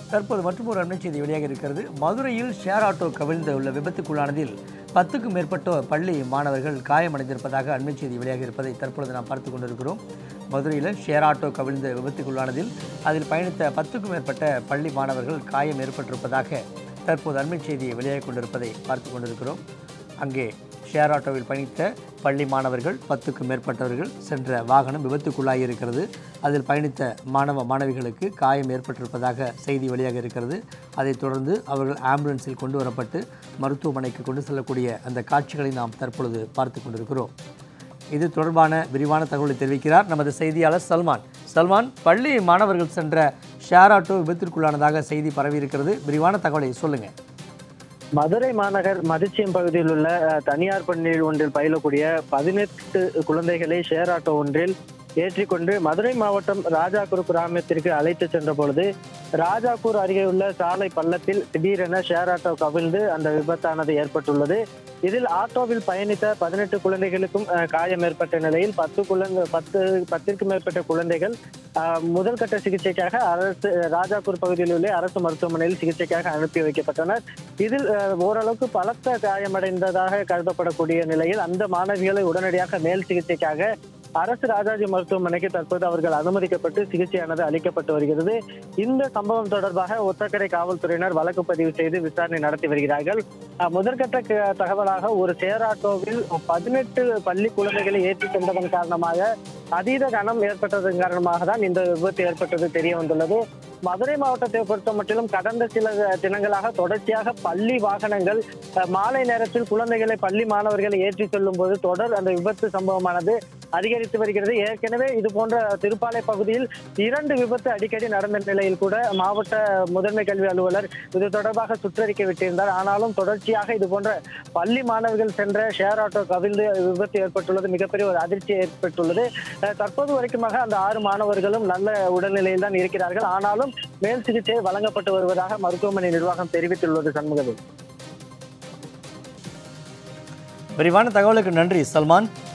தற்போது மற்றும் ஒரு அண்மை செய்தி வெளியாக இருக்கிறது மதுரையில் ஷேர் ஆட்டோ கவிழ்ந்து உள்ள விபத்துக்குள்ளானதில் பத்துக்கும் மேற்பட்டோர் பள்ளி மாணவர்கள் காயமடைந்திருப்பதாக அண்மை செய்தி வெளியாக இருப்பதை தற்பொழுது நாம் பார்த்து கொண்டிருக்கிறோம் மதுரையில் ஷேர் ஆட்டோ கவிழ்ந்த விபத்துக்குள்ளானதில் அதில் பயணித்த பத்துக்கும் மேற்பட்ட பள்ளி மாணவர்கள் காயம் ஏற்பட்டிருப்பதாக தற்போது அண்மை செய்தி வெளியாக கொண்டிருப்பதை பார்த்து கொண்டிருக்கிறோம் அங்கே ஷேர் ஆட்டோவில் பயணித்த பள்ளி மாணவர்கள் பத்துக்கும் மேற்பட்டவர்கள் சென்ற வாகனம் விபத்துக்குள்ளாகி இருக்கிறது அதில் பயணித்த மாணவ மாணவிகளுக்கு காயம் ஏற்பட்டிருப்பதாக செய்தி வெளியாக இருக்கிறது அதைத் தொடர்ந்து அவர்கள் ஆம்புலன்ஸில் கொண்டு வரப்பட்டு மருத்துவமனைக்கு கொண்டு செல்லக்கூடிய அந்த காட்சிகளை நாம் தற்பொழுது பார்த்து கொண்டிருக்கிறோம் இது தொடர்பான விரிவான தகவலை தெரிவிக்கிறார் நமது செய்தியாளர் சல்மான் சல்மான் பள்ளி மாணவர்கள் சென்ற ஷேர் ஆட்டோ விபத்திற்குள்ளானதாக செய்தி பரவியிருக்கிறது விரிவான தகவலை சொல்லுங்கள் மதுரை மாநகர் மதிச்சியம் பகுதியில் உள்ள அஹ், தனியார் பள்ளியில் ஒன்றில் பயிலக்கூடிய பதினெட்டு குழந்தைகளை ஷேர் ஆட்டோ ஒன்றில் ஏற்றிக்கொண்டு மதுரை மாவட்டம் ராஜாக்கூர் கிராமத்திற்கு அழைத்து சென்ற பொழுது ராஜாக்கூர் அருகே உள்ள சாலை பள்ளத்தில் திடீரென ஷேர் ஆட்டோ கவிழ்ந்து அந்த விபத்தானது ஏற்பட்டுள்ளது இதில் ஆட்டோவில் பயணித்த பதினெட்டு குழந்தைகளுக்கும் அஹ், காயம் ஏற்பட்ட நிலையில் பத்து குழந்தை பத்து பத்திற்கும் மேற்பட்ட குழந்தைகள் அஹ், முதல் கட்ட சிகிச்சைக்காக அரசு ராஜாக்கூர் பகுதியில் உள்ள அரசு மருத்துவமனையில் சிகிச்சைக்காக அனுப்பி வைக்கப்பட்டனர் இதில் அஹ், ஓரளவுக்கு பலத்த காயமடைந்ததாக கருதப்படக்கூடிய நிலையில் அந்த மாணவிகளை உடனடியாக மேல் சிகிச்சைக்காக அரசு ராஜாஜி மருத்துவமனைக்கு தற்போது அவர்கள் அனுமதிக்கப்பட்டு சிகிச்சையானது அளிக்கப்பட்டு வருகிறது இந்த சம்பவம் தொடர்பாக ஒத்தக்கரை காவல்துறையினர் வழக்கு பதிவு செய்து விசாரணை நடத்தி வருகிறார்கள் அஹ், முதற்கட்ட க- தகவலாக ஒரு சேர் ஆட்டோவில் பதினெட்டு பள்ளி குழந்தைகளை ஏற்றி சென்றதன் காரணமாக அதீத கனம் ஏற்பட்டதன் காரணமாக தான் இந்த விபத்து ஏற்பட்டது தெரிய வந்துள்ளது மதுரை மாவட்டத்தை பொறுத்த மட்டிலும் கடந்த சில தினங்களாக தொடர்ச்சியாக பள்ளி வாகனங்கள் அஹ், மாலை நேரத்தில் குழந்தைகளை பள்ளி மாணவர்களை ஏற்றி செல்லும் போது தொடர் அந்த விபத்து சம்பவமானது அதிகரித்து வருகிறது ஏற்கனவே இது போன்ற திருப்பாலை பகுதியில் இரண்டு விபத்து அடிக்கடி நடந்த நிலையில் கூட மாவட்ட முதன்மை கல்வி அலுவலர் இது தொடர்பாக சுற்றறிக்கை விட்டிருந்தார் ஆனாலும் தொடர்ச்சியாக இது போன்ற பள்ளி மாணவர்கள் சென்ற ஷேர் ஆட்டோ கவிழ்ந்து விபத்து ஏற்பட்டுள்ளது மிகப்பெரிய ஒரு அதிர்ச்சி ஏற்பட்டுள்ளது அஹ், தற்போது வரைக்குமாக அந்த ஆறு மாணவர்களும் நல்ல உடல்நிலையில் தான் இருக்கிறார்கள் ஆனாலும் மேல் சிகிச்சை வழங்கப்பட்டு வருவதாக மருத்துவமனை நிர்வாகம் தெரிவித்துள்ளது சண்முகவேல் விரிவான தகவலுக்கு நன்றி சல்மான்